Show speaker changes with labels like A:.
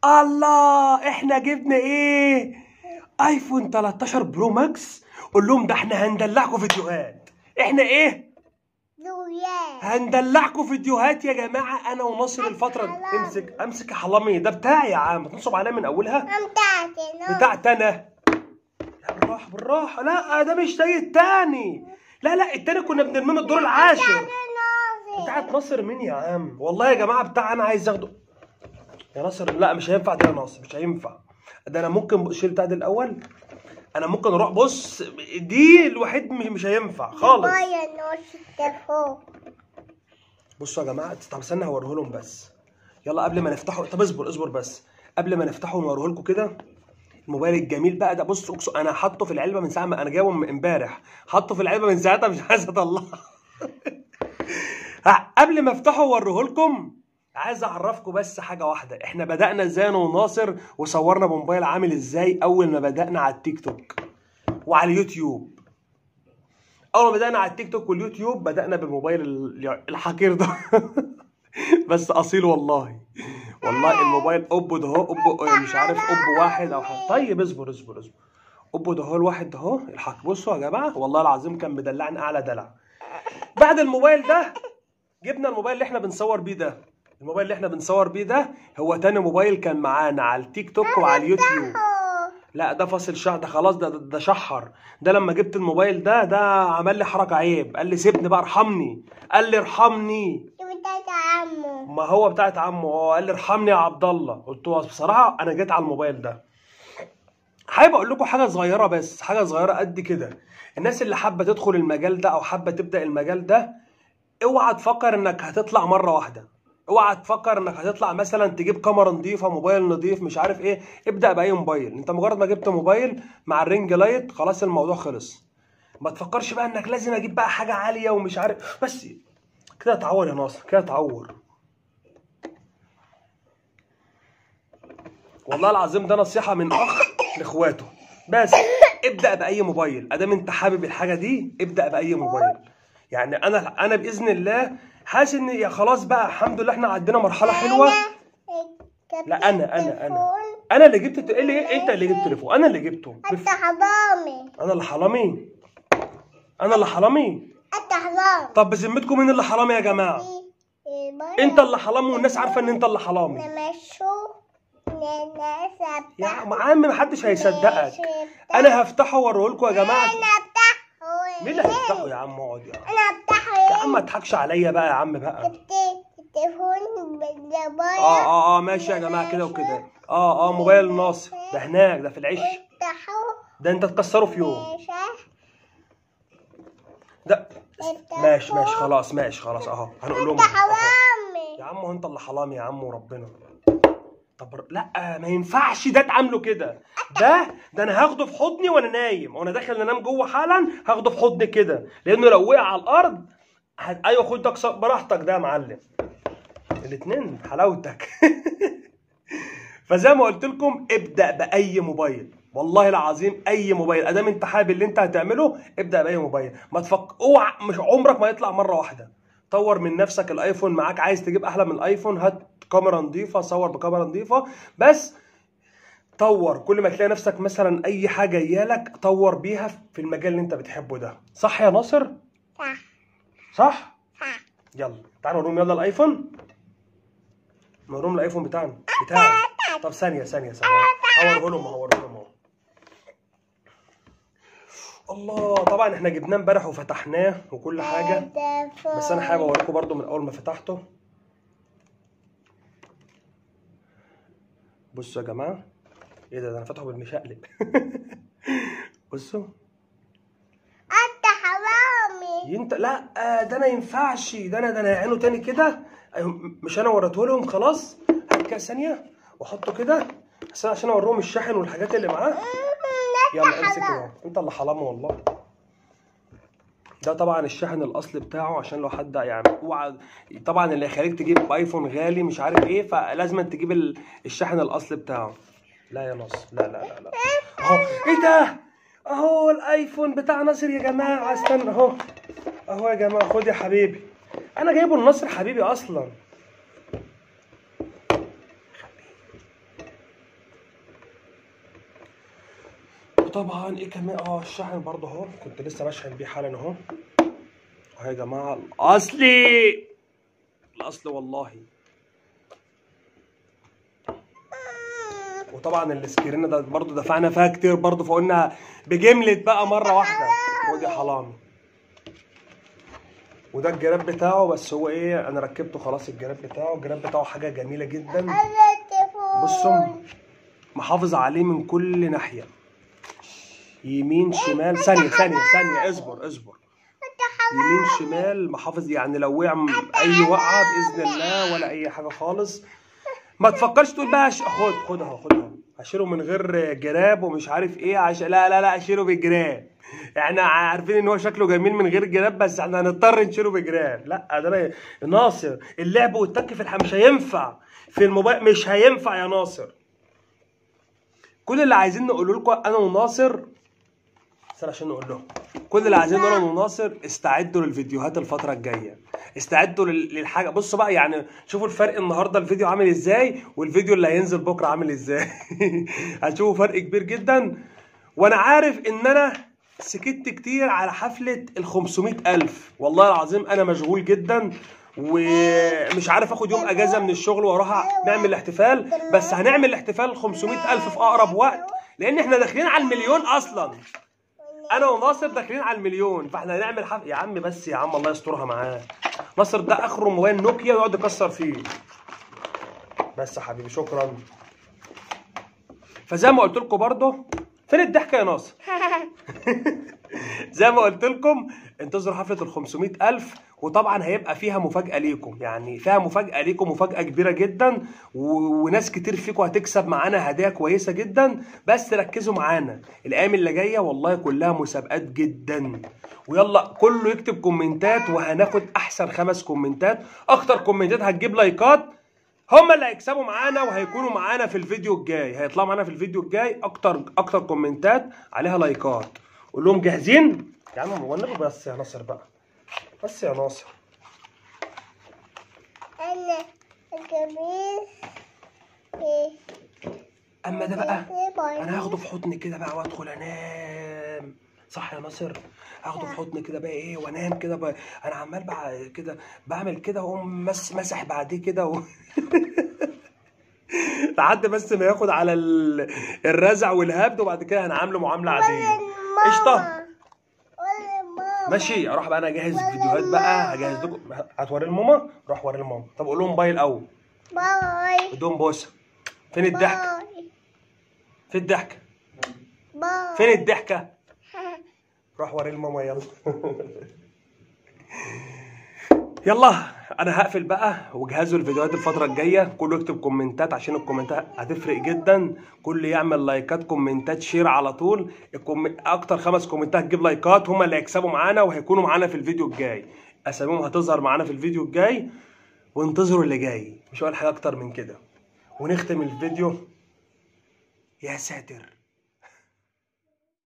A: الله احنا جبنا ايه ايفون 13 برو ماكس قول لهم ده احنا هندلعكم فيديوهات احنا ايه
B: زويا
A: هندلعكم فيديوهات يا جماعه انا وناصر الفتره دي.
B: حرام.
A: امسك امسك يا حلامي ده بتاعي يا عم تنصب عليا من اولها
B: بتاعتي
A: بتاعت انا لا بالراحه بالراحه لا ده مش زي التاني لا لا التاني كنا بنرميه من الدور العاشر بتاعت ناصر مين يا عم والله يا جماعه بتاع انا عايز اخده يا ناصر لا مش هينفع ده يا ناصر مش هينفع ده انا ممكن شيل بتاع ده الاول انا ممكن اروح بص دي الوحيد مش مش هينفع خالص
B: بايا نوش التليفون
A: بصوا يا جماعه طب استنى هوريه لهم بس يلا قبل ما نفتحه طب اصبر اصبر بس قبل ما نفتحه ونوريه لكم كده الموبايل الجميل بقى ده بص أقسم انا حاطه في العلبه من ساعه ما انا جايبه من امبارح حاطه في العلبه من ساعتها مش عايز اطلعه ها، قبل ما افتحه واوريه لكم عايز اعرفكم بس حاجه واحده احنا بدانا ازاي انا وناصر وصورنا بموبايل عامل ازاي اول ما بدانا على التيك توك وعلى اليوتيوب اول ما بدانا على التيك توك واليوتيوب بدانا بالموبايل ال- الحقير ده بس اصيل والله والله الموبايل اوبو ده اهو اوبو مش عارف اوبو واحد او حاجه طيب اصبر اصبر اصبر اوبو ده اهو الواحد ده اهو الحق بصوا يا جماعه والله العظيم كان مدلعني اعلى دلع بعد الموبايل ده جبنا الموبايل اللي احنا بنصور بيه ده الموبايل اللي احنا بنصور بيه ده هو تاني موبايل كان معانا على التيك توك وعلى اليوتيوب لا ده فاصل شعر ده خلاص ده ده ده شحر ده لما جبت الموبايل ده ده عمل لي حركه عيب قال لي سيبني بقى ارحمني قال لي ارحمني
B: بتاعت عمو
A: ما هو بتاعت عمه هو قال لي ارحمني يا عبد الله قلت له بصراحه انا جيت على الموبايل ده حابب اقول لكم حاجه صغيره بس حاجه صغيره قد كده الناس اللي حابه تدخل المجال ده او حابه تبدا المجال ده اوعى تفكر انك هتطلع مره واحده اوعى تفكر انك هتطلع مثلا تجيب كاميرا نظيفه موبايل نظيف مش عارف ايه ابدا باي موبايل انت مجرد ما جبت موبايل مع الرينج لايت خلاص الموضوع خلص ما تفكرش بقى انك لازم اجيب بقى حاجه عاليه ومش عارف بس كده تعور يا ناصر كده تعور والله العظيم ده نصيحه من اخ لاخواته بس ابدا باي موبايل ادام انت حابب الحاجه دي ابدا باي موبايل يعني انا انا باذن الله حاسس ان يا خلاص بقى الحمد لله احنا عدينا مرحله حلوه لا انا انا انا انا اللي جبت الت- اللي انت اللي جبت التليفون انا اللي جبته
B: انت حرامي
A: انا اللي حرامي انا اللي حرامي
B: انت حرام
A: طب بذمتكم مين اللي حرامي يا جماعه انت اللي حرامي والناس عارفه ان انت اللي حرامي
B: نمشوا ننسى
A: يا عم عم محدش هيصدقك انا هفتحه واوريه لكم يا جماعه
B: انا افتحه
A: مين اللي هيفتحه يا عم اقعد يا عم
B: انا افتحه
A: يا عم ما تضحكش عليا بقى يا عم بقى
B: جبت التليفون بالزبايا
A: اه اه اه ماشي يا جماعه كده وكده اه اه موبايل ناصر ده هناك ده في العش
B: افتحه
A: ده انت تكسره في يوم
B: ماشي
A: ده ماشي ماشي خلاص ماشي خلاص اهو هنقول لهم
B: انت
A: أهو.
B: حرامي
A: يا عم هو انت اللي حرامي يا عم وربنا طب لا ما ينفعش ده تعامله كده ده ده انا هاخده في حضني وانا نايم وانا داخل انام جوه حالا هاخده في حضني كده لانه لو وقع على الارض هت... ايوه خد ده كسر- براحتك ده يا معلم الاثنين حلاوتك فزي ما قلت لكم ابدا باي موبايل والله العظيم اي موبايل ادام انت حابب اللي انت هتعمله ابدا باي موبايل ما تفك اوعى مش عمرك ما يطلع مره واحده طور من نفسك الايفون معاك عايز تجيب احلى من الايفون هات كاميرا نظيفه صور بكاميرا نظيفه بس طور كل ما تلاقي نفسك مثلا اي حاجه جايالك طور بيها في المجال اللي انت بتحبه ده صح يا ناصر
B: صح
A: صح
B: صح
A: يلا تعالوا نقوم يلا الايفون نقوم الايفون بتاعنا بتاعنا طب ثانيه ثانيه ثانيه هوريه لهم هوريه لهم اهو الله طبعا احنا جبناه امبارح وفتحناه وكل حاجه بس انا حابب اوريكم برضو من اول ما فتحته بصوا يا جماعه ايه ده ده انا فاتحه بالمشقلب بصوا
B: انت حرامي
A: انت لا آه، ده ما ينفعش ده انا ده انا عينه تاني كده أيوه، مش انا وريته لهم خلاص هات كده ثانيه واحطه كده بس أنا عشان اوريهم الشاحن والحاجات اللي معاه يلا امسك اهو انت اللي حرام والله ده طبعا الشاحن الاصلي بتاعه عشان لو حد يعني اوعى طبعا اللي يخليك تجيب ايفون غالي مش عارف ايه فلازم تجيب ال- الشاحن الاصلي بتاعه لا يا نص لا لا لا لا اهو ايه ده اهو الايفون بتاع ناصر يا جماعه استنى اهو اهو يا جماعه خد يا حبيبي انا جايبه لناصر حبيبي اصلا وطبعا ايه كمان اه الشحن برضه اهو كنت لسه بشحن بيه حالا اهو اهو يا جماعه الاصلي الاصل والله وطبعا السكرين ده برضه دفعنا فيها كتير برضه فقلنا بجملة بقى مرة واحدة ودي حلامي وده الجراب بتاعه بس هو ايه انا ركبته خلاص الجراب بتاعه الجراب بتاعه حاجة جميلة جدا
B: انا التليفون
A: بصوا محافظ عليه من كل ناحية يمين شمال ثانية ثانية ثانية اصبر اصبر يمين شمال محافظ يعني لو وقع م- اي وقعة بإذن الله ولا اي حاجة خالص ما تفكرش تقول بقى ش- خد خد اهو خد اهو هشيله من غير جراب ومش عارف ايه عشان لا لا لا اشيله بجراب احنا عارفين ان هو شكله جميل من غير جراب بس احنا هنضطر نشيله بجراب لا ده أنا- ناصر اللعب والتك في الحياه مش هينفع في الموبايل مش هينفع يا ناصر كل اللي عايزين نقوله لكم انا وناصر استنى عشان نقول لهم كل اللي عايزين نقوله انا وناصر استعدوا للفيديوهات الفتره الجايه استعدوا لل- للحاجه بصوا بقى يعني شوفوا الفرق النهارده الفيديو عامل ازاي والفيديو اللي هينزل بكره عامل ازاي هتشوفوا فرق كبير جدا وانا عارف ان انا سكت كتير على حفله ال 500 الف والله العظيم انا مشغول جدا ومش عارف اخد يوم اجازه من الشغل واروح نعمل الاحتفال بس هنعمل الاحتفال 500 الف في اقرب وقت لان احنا داخلين على المليون اصلا انا وناصر داخلين على المليون فاحنا هنعمل حفل يا عم بس يا عم الله يسترها معاه ناصر ده اخره موبايل نوكيا ويقعد يكسر فيه بس يا حبيبي شكرا فزي ما قلت لكم برضه فين الضحكه يا ناصر زي ما قلت لكم انتظروا حفله ال 500 الف وطبعا هيبقى فيها مفاجاه ليكم يعني فيها مفاجاه ليكم مفاجاه كبيره جدا و... وناس كتير فيكم هتكسب معانا هدايا كويسه جدا بس ركزوا معانا الايام اللي جايه والله كلها مسابقات جدا ويلا كله يكتب كومنتات وهناخد احسن خمس كومنتات اكتر كومنتات هتجيب لايكات هم اللي هيكسبوا معانا وهيكونوا معانا في الفيديو الجاي هيطلعوا معانا في الفيديو الجاي اكتر اكتر كومنتات عليها لايكات قول لهم جاهزين يا عم والنبي بس يا ناصر بقى بس يا ناصر
B: انا الجميل في
A: اما ده بقى انا هاخده في حضني كده بقى وادخل انام صح يا ناصر هاخده في حضني كده بقى ايه وانام كده بقى انا عمال بقى كده بعمل كده واقوم مس مسح بعديه كده و... لحد بس ما ياخد على ال... الرزع والهبد وبعد كده هنعامله معامله عاديه قشطه
B: ولا ماما
A: ماشي اروح بقى انا اجهز فيديوهات بقى هجهز لكم هتوري لماما روح وري لماما طب قول لهم باي الاول
B: باي
A: ادوهم بوسه فين الضحكه
B: باي
A: فين الضحكه
B: باي
A: فين الضحكه روح وري لماما يلا يلا انا هقفل بقى وجهزوا الفيديوهات الفتره الجايه كله يكتب كومنتات عشان الكومنتات هتفرق جدا كل يعمل لايكات كومنتات شير على طول الكوم... اكتر خمس كومنتات هتجيب لايكات هم اللي هيكسبوا معانا وهيكونوا معانا في الفيديو الجاي اساميهم هتظهر معانا في الفيديو الجاي وانتظروا اللي جاي مش هقول حاجه اكتر من كده ونختم الفيديو يا ساتر